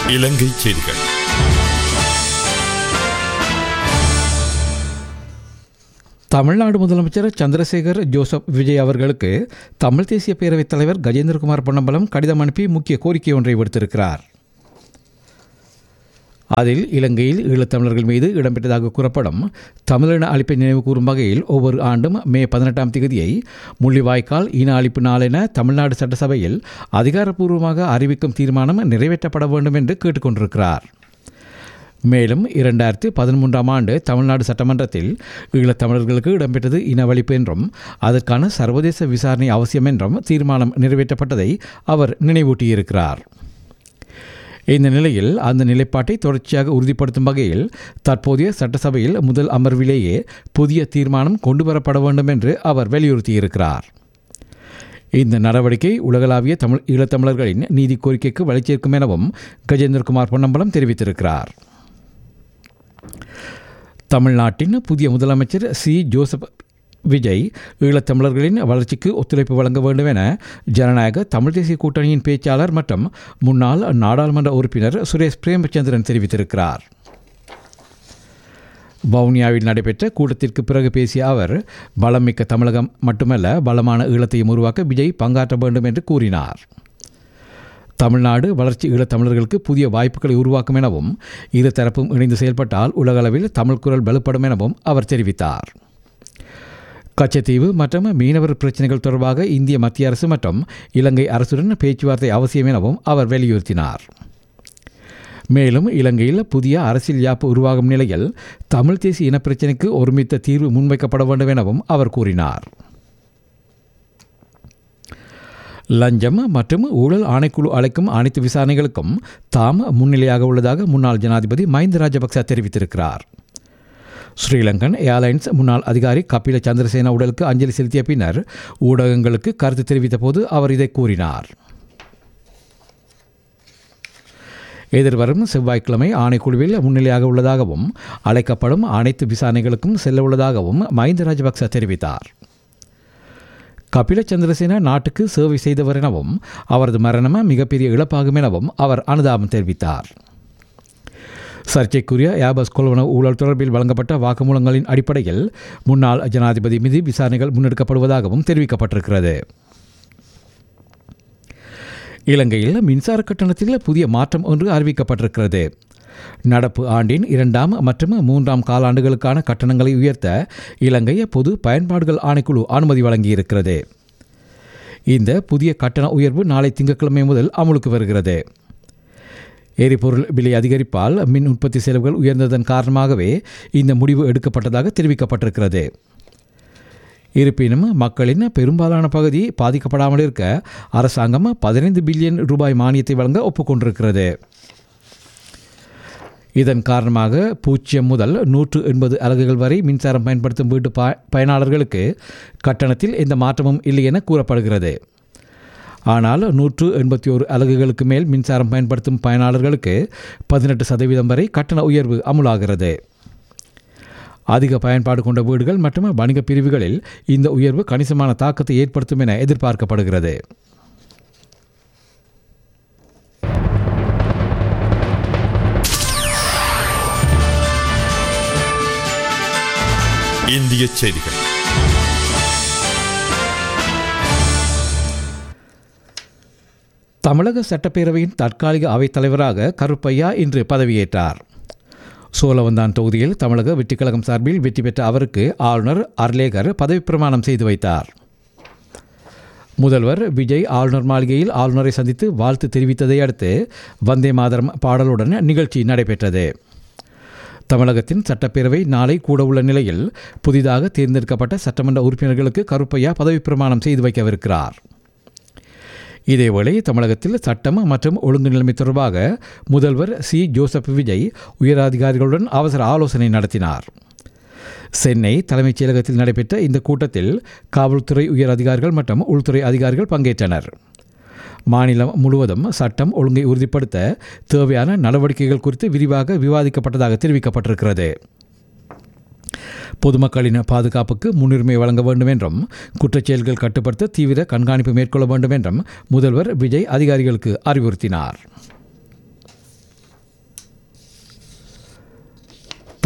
இலங்கை செய்திகள் தமிழ்நாடு முதலமைச்சர் சந்திரசேகர் ஜோசப் விஜய் அவர்களுக்கு தமிழ் தேசிய பேரவைத் தலைவர் கஜேந்திரகுமார் பொன்னம்பலம் கடிதம் அனுப்பி முக்கிய கோரிக்கை ஒன்றை விடுத்திருக்கிறார் அதில் இலங்கையில் ஈழத்தமிழர்கள் மீது இடம்பெற்றதாக கூறப்படும் தமிழின அழிப்பை நினைவு கூறும் வகையில் ஒவ்வொரு ஆண்டும் மே பதினெட்டாம் தேதியை முள்ளிவாய்க்கால் இன அழிப்பு நாள் என தமிழ்நாடு சட்டசபையில் அதிகாரப்பூர்வமாக அறிவிக்கும் தீர்மானம் நிறைவேற்றப்பட வேண்டும் என்று கேட்டுக்கொண்டிருக்கிறார் மேலும் இரண்டாயிரத்தி பதிமூன்றாம் ஆண்டு தமிழ்நாடு சட்டமன்றத்தில் ஈழத்தமிழர்களுக்கு இடம்பெற்றது இனவழிப்பு என்றும் அதற்கான சர்வதேச விசாரணை அவசியம் என்றும் தீர்மானம் நிறைவேற்றப்பட்டதை அவர் நினைவூட்டியிருக்கிறார் இந்த நிலையில் அந்த நிலைப்பாட்டை தொடர்ச்சியாக உறுதிப்படுத்தும் வகையில் தற்போதைய சட்டசபையில் முதல் அமர்விலேயே புதிய தீர்மானம் கொண்டுவரப்பட வேண்டும் என்று அவர் வலியுறுத்தியிருக்கிறார் இந்த நடவடிக்கை உலகளாவிய தமிழ் ஈழத்தமிழர்களின் நீதி கோரிக்கைக்கு வழிச்சேர்க்கும் எனவும் கஜேந்திரகுமார் பொன்னம்பலம் தெரிவித்திருக்கிறார் தமிழ்நாட்டின் புதிய முதலமைச்சர் சி ஜோசப் விஜய் ஈழத்தமிழர்களின் வளர்ச்சிக்கு ஒத்துழைப்பு வழங்க வேண்டும் என ஜனநாயக தமிழ் தேசிய கூட்டணியின் பேச்சாளர் மற்றும் முன்னாள் நாடாளுமன்ற உறுப்பினர் சுரேஷ் பிரேமச்சந்திரன் தெரிவித்திருக்கிறார் வவுனியாவில் நடைபெற்ற கூட்டத்திற்கு பிறகு பேசிய அவர் பலமிக்க தமிழகம் மட்டுமல்ல பலமான ஈழத்தையும் உருவாக்க விஜய் பங்காற்ற வேண்டும் என்று கூறினார் தமிழ்நாடு வளர்ச்சி ஈழத்தமிழர்களுக்கு புதிய வாய்ப்புகளை உருவாக்கும் எனவும் இரு தரப்பும் இணைந்து செயல்பட்டால் உலகளவில் தமிழ் குரல் வலுப்படும் எனவும் அவர் தெரிவித்தார் கச்சத்தீவு மற்றும் மீனவர் பிரச்சினைகள் தொடர்பாக இந்திய மத்திய அரசு மற்றும் இலங்கை அரசுடன் பேச்சுவார்த்தை அவசியம் எனவும் அவர் வலியுறுத்தினார் மேலும் இலங்கையில் புதிய அரசியல் யாப்பு உருவாகும் நிலையில் தமிழ் தேசிய இனப்பிரச்சினைக்கு ஒருமித்த தீர்வு முன்வைக்கப்பட வேண்டும் எனவும் அவர் கூறினார் லஞ்சம் மற்றும் ஊழல் ஆணைக்குழு அழைக்கும் அனைத்து விசாரணைகளுக்கும் தாம் முன்னிலையாக உள்ளதாக முன்னாள் ஜனாதிபதி மஹிந்த ராஜபக்ச தெரிவித்திருக்கிறார் ஸ்ரீலங்கன் ஏர்லைன்ஸ் முன்னாள் அதிகாரி கபில சந்திரசேனா உடலுக்கு அஞ்சலி செலுத்திய பின்னர் ஊடகங்களுக்கு கருத்து தெரிவித்த போது அவர் இதை கூறினார் எதிர்வரும் செவ்வாய்க்கிழமை ஆணைக்குழுவில் முன்னிலையாக உள்ளதாகவும் அழைக்கப்படும் அனைத்து விசாரணைகளுக்கும் செல்ல உள்ளதாகவும் மஹிந்த ராஜபக்ச தெரிவித்தார் கபில சந்திரசேனா நாட்டுக்கு சேவை செய்தவர் எனவும் அவரது மரணம் மிகப்பெரிய இழப்பாகும் எனவும் அவர் அனுதாபம் தெரிவித்தார் சர்ச்சைக்குரிய ஏபஸ் கொள்வனவு ஊழல் தொடர்பில் வழங்கப்பட்ட வாக்குமூலங்களின் அடிப்படையில் முன்னாள் ஜனாதிபதி மீது விசாரணைகள் முன்னெடுக்கப்படுவதாகவும் தெரிவிக்கப்பட்டிருக்கிறது இலங்கையில் மின்சார கட்டணத்தில் புதிய மாற்றம் ஒன்று அறிவிக்கப்பட்டிருக்கிறது நடப்பு ஆண்டின் இரண்டாம் மற்றும் மூன்றாம் காலாண்டுகளுக்கான கட்டணங்களை உயர்த்த இலங்கை பொது பயன்பாடுகள் ஆணைக்குழு அனுமதி வழங்கியிருக்கிறது இந்த புதிய கட்டண உயர்வு நாளை திங்கட்கிழமை முதல் அமலுக்கு வருகிறது எரிபொருள் விலை அதிகரிப்பால் மின் உற்பத்தி செலவுகள் உயர்ந்ததன் காரணமாகவே இந்த முடிவு எடுக்கப்பட்டதாக தெரிவிக்கப்பட்டிருக்கிறது இருப்பினும் மக்களின் பெரும்பாலான பகுதி பாதிக்கப்படாமல் இருக்க அரசாங்கம் பதினைந்து பில்லியன் ரூபாய் மானியத்தை வழங்க ஒப்புக்கொண்டிருக்கிறது இதன் காரணமாக பூஜ்ஜியம் முதல் நூற்று எண்பது அலகுகள் வரை மின்சாரம் பயன்படுத்தும் வீட்டு ப பயனாளர்களுக்கு கட்டணத்தில் எந்த மாற்றமும் இல்லை என கூறப்படுகிறது ஆனால் நூற்று எண்பத்தி ஓரு அலகுகளுக்கு மேல் மின்சாரம் பயன்படுத்தும் பயனாளர்களுக்கு பதினெட்டு சதவீதம் வரை கட்டண உயர்வு அமுலாகிறது அதிக பயன்பாடு கொண்ட வீடுகள் மற்றும் வணிக பிரிவுகளில் இந்த உயர்வு கணிசமான தாக்கத்தை ஏற்படுத்தும் என எதிர்பார்க்கப்படுகிறது இந்திய செய்திகள் தமிழக சட்டப்பேரவையின் தற்காலிக அவைத் தலைவராக கருப்பையா இன்று பதவியேற்றார் சோழவந்தான் தொகுதியில் தமிழக வெற்றிக்கழகம் சார்பில் வெற்றி பெற்ற அவருக்கு ஆளுநர் அர்லேகர் பதவிப் பிரமாணம் செய்து வைத்தார் முதல்வர் விஜய் ஆளுநர் மாளிகையில் ஆளுநரை சந்தித்து வாழ்த்து தெரிவித்ததை அடுத்து வந்தே மாதரம் பாடலுடன் நிகழ்ச்சி நடைபெற்றது தமிழகத்தின் சட்டப்பேரவை நாளை கூட உள்ள நிலையில் புதிதாக தேர்ந்தெடுக்கப்பட்ட சட்டமன்ற உறுப்பினர்களுக்கு கருப்பையா பதவிப் பிரமாணம் செய்து வைக்கவிருக்கிறார் இதேவேளை தமிழகத்தில் சட்டம் மற்றும் ஒழுங்கு நிலைமை தொடர்பாக முதல்வர் சி ஜோசப் விஜய் உயரதிகாரிகளுடன் அவசர ஆலோசனை நடத்தினார் சென்னை தலைமைச் செயலகத்தில் நடைபெற்ற இந்த கூட்டத்தில் காவல்துறை உயர் அதிகாரிகள் மற்றும் உள்துறை அதிகாரிகள் பங்கேற்றனர் மாநிலம் முழுவதும் சட்டம் ஒழுங்கை உறுதிப்படுத்த தேவையான நடவடிக்கைகள் குறித்து விரிவாக விவாதிக்கப்பட்டதாக தெரிவிக்கப்பட்டிருக்கிறது பொதுமக்களின் பாதுகாப்புக்கு முன்னுரிமை வழங்க வேண்டும் என்றும் குற்றச்செயல்கள் கட்டுப்படுத்த தீவிர கண்காணிப்பு மேற்கொள்ள வேண்டும் என்றும் முதல்வர் விஜய் அதிகாரிகளுக்கு அறிவுறுத்தினார்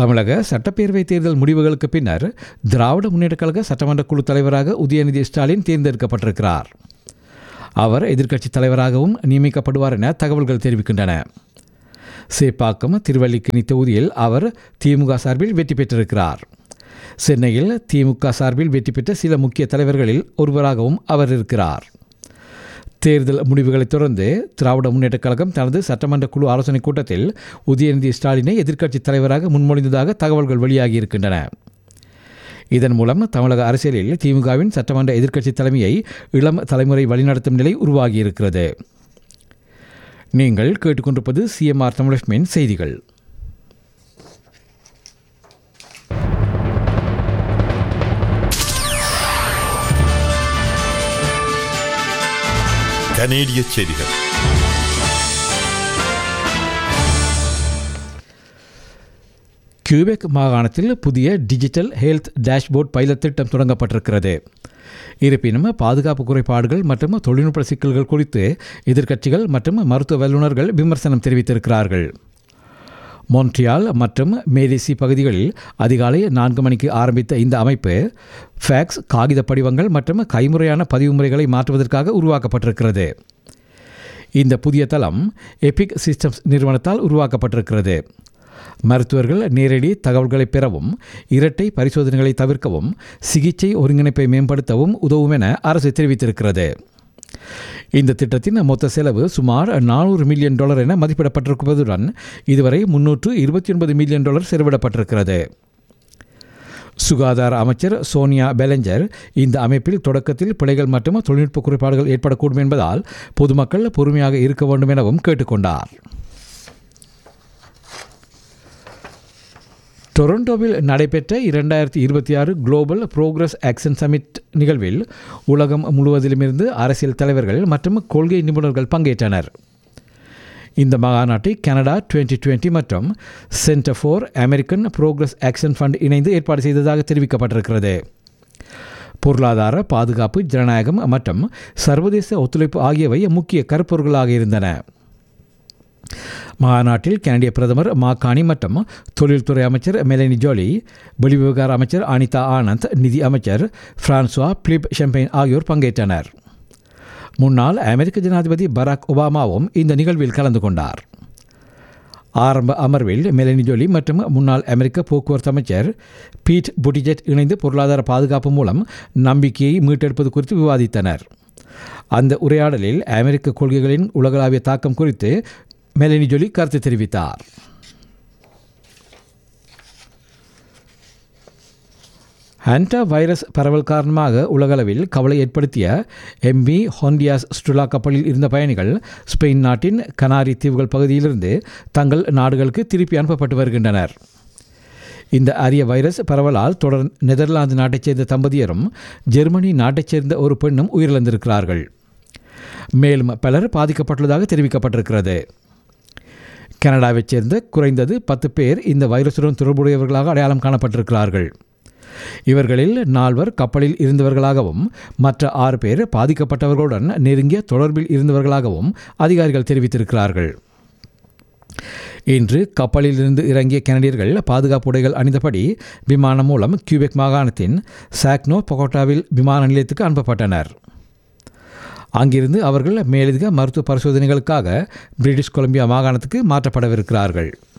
தமிழக சட்டப்பேரவை தேர்தல் முடிவுகளுக்கு பின்னர் திராவிட முன்னேற்றக் கழக சட்டமன்ற குழு தலைவராக உதயநிதி ஸ்டாலின் தேர்ந்தெடுக்கப்பட்டிருக்கிறார் அவர் எதிர்க்கட்சித் தலைவராகவும் நியமிக்கப்படுவார் என தகவல்கள் தெரிவிக்கின்றன சேப்பாக்கம் திருவல்லிக்கேணி தொகுதியில் அவர் திமுக சார்பில் வெற்றி பெற்றிருக்கிறார் சென்னையில் திமுக சார்பில் வெற்றி பெற்ற சில முக்கிய தலைவர்களில் ஒருவராகவும் அவர் இருக்கிறார் தேர்தல் முடிவுகளைத் தொடர்ந்து திராவிட முன்னேற்றக் கழகம் தனது சட்டமன்ற குழு ஆலோசனைக் கூட்டத்தில் உதயநிதி ஸ்டாலினை எதிர்க்கட்சித் தலைவராக முன்மொழிந்ததாக தகவல்கள் வெளியாகியிருக்கின்றன இதன் மூலம் தமிழக அரசியலில் திமுகவின் சட்டமன்ற எதிர்க்கட்சி தலைமையை இளம் தலைமுறை வழிநடத்தும் நிலை உருவாகியிருக்கிறது நீங்கள் கேட்டுக்கொண்டிருப்பது சிஎம்ஆர் தமிழஷ்மின் செய்திகள் கனேடிய செய்திகள் கியூபெக் மாகாணத்தில் புதிய டிஜிட்டல் ஹெல்த் டேஷ்போர்ட் பைலட் திட்டம் தொடங்கப்பட்டிருக்கிறது இருப்பினும் பாதுகாப்பு குறைபாடுகள் மற்றும் தொழில்நுட்ப சிக்கல்கள் குறித்து எதிர்க்கட்சிகள் மற்றும் மருத்துவ வல்லுநர்கள் விமர்சனம் தெரிவித்திருக்கிறார்கள் மொன்ட்ரியால் மற்றும் மேலிசி பகுதிகளில் அதிகாலை நான்கு மணிக்கு ஆரம்பித்த இந்த அமைப்பு ஃபேக்ஸ் காகித படிவங்கள் மற்றும் கைமுறையான பதிவு முறைகளை மாற்றுவதற்காக உருவாக்கப்பட்டிருக்கிறது இந்த புதிய தளம் எபிக் சிஸ்டம்ஸ் நிறுவனத்தால் உருவாக்கப்பட்டிருக்கிறது மருத்துவர்கள் நேரடி தகவல்களை பெறவும் இரட்டை பரிசோதனைகளை தவிர்க்கவும் சிகிச்சை ஒருங்கிணைப்பை மேம்படுத்தவும் உதவும் என அரசு தெரிவித்திருக்கிறது இந்த திட்டத்தின் மொத்த செலவு சுமார் நானூறு மில்லியன் டாலர் என மதிப்பிடப்பட்டிருப்பதுடன் இதுவரை முன்னூற்று இருபத்தி ஒன்பது மில்லியன் டாலர் செலவிடப்பட்டிருக்கிறது சுகாதார அமைச்சர் சோனியா பெலஞ்சர் இந்த அமைப்பில் தொடக்கத்தில் பிழைகள் மற்றும் தொழில்நுட்ப குறைபாடுகள் ஏற்படக்கூடும் என்பதால் பொதுமக்கள் பொறுமையாக இருக்க வேண்டும் எனவும் கேட்டுக்கொண்டார் டொரண்டோவில் நடைபெற்ற இரண்டாயிரத்தி இருபத்தி ஆறு குளோபல் புரோக்ரஸ் ஆக்ஷன் சமிட் நிகழ்வில் உலகம் முழுவதிலுமிருந்து அரசியல் தலைவர்கள் மற்றும் கொள்கை நிபுணர்கள் பங்கேற்றனர் இந்த மாநாட்டை கனடா 2020 மற்றும் Center for American Progress Action Fund இணைந்து ஏற்பாடு செய்ததாக தெரிவிக்கப்பட்டிருக்கிறது பொருளாதார பாதுகாப்பு ஜனநாயகம் மற்றும் சர்வதேச ஒத்துழைப்பு ஆகியவை முக்கிய கருப்பொருள்களாக இருந்தன மாநாட்டில் கனடிய பிரதமர் மாகாணி மற்றும் தொழில்துறை அமைச்சர் மெலனி ஜோலி வெளிவிவகார அமைச்சர் அனிதா ஆனந்த் நிதி அமைச்சர் பிரான்சுவா பிலிப் ஷெம்பைன் ஆகியோர் பங்கேற்றனர் முன்னாள் அமெரிக்க ஜனாதிபதி பராக் ஒபாமாவும் இந்த நிகழ்வில் கலந்து கொண்டார் ஆரம்ப அமர்வில் மெலனி ஜோலி மற்றும் முன்னாள் அமெரிக்க போக்குவரத்து அமைச்சர் பீட் புட்டிஜெட் இணைந்து பொருளாதார பாதுகாப்பு மூலம் நம்பிக்கையை மீட்டெடுப்பது குறித்து விவாதித்தனர் அந்த உரையாடலில் அமெரிக்க கொள்கைகளின் உலகளாவிய தாக்கம் குறித்து மெலனி ஜொலி கருத்து தெரிவித்தார் ஹான்டா வைரஸ் பரவல் காரணமாக உலகளவில் கவலை ஏற்படுத்திய எம்பி ஹொண்டியாஸ் ஸ்ட்ருலா கப்பலில் இருந்த பயணிகள் ஸ்பெயின் நாட்டின் கனாரி தீவுகள் பகுதியிலிருந்து தங்கள் நாடுகளுக்கு திருப்பி அனுப்பப்பட்டு வருகின்றனர் இந்த அரிய வைரஸ் பரவலால் தொடர் நெதர்லாந்து நாட்டைச் சேர்ந்த தம்பதியரும் ஜெர்மனி நாட்டைச் சேர்ந்த ஒரு பெண்ணும் உயிரிழந்திருக்கிறார்கள் மேலும் பலர் பாதிக்கப்பட்டுள்ளதாக தெரிவிக்கப்பட்டிருக்கிறது கனடாவைச் சேர்ந்த குறைந்தது பத்து பேர் இந்த வைரசுடன் தொடர்புடையவர்களாக அடையாளம் காணப்பட்டிருக்கிறார்கள் இவர்களில் நால்வர் கப்பலில் இருந்தவர்களாகவும் மற்ற ஆறு பேர் பாதிக்கப்பட்டவர்களுடன் நெருங்கிய தொடர்பில் இருந்தவர்களாகவும் அதிகாரிகள் தெரிவித்திருக்கிறார்கள் இன்று கப்பலிலிருந்து இறங்கிய கனடியர்கள் பாதுகாப்பு உடைகள் அணிந்தபடி விமானம் மூலம் கியூபெக் மாகாணத்தின் சாக்னோ பகோட்டாவில் விமான நிலையத்துக்கு அனுப்பப்பட்டனர் அங்கிருந்து அவர்கள் மேலதிக மருத்துவ பரிசோதனைகளுக்காக பிரிட்டிஷ் கொலம்பியா மாகாணத்துக்கு மாற்றப்படவிருக்கிறார்கள்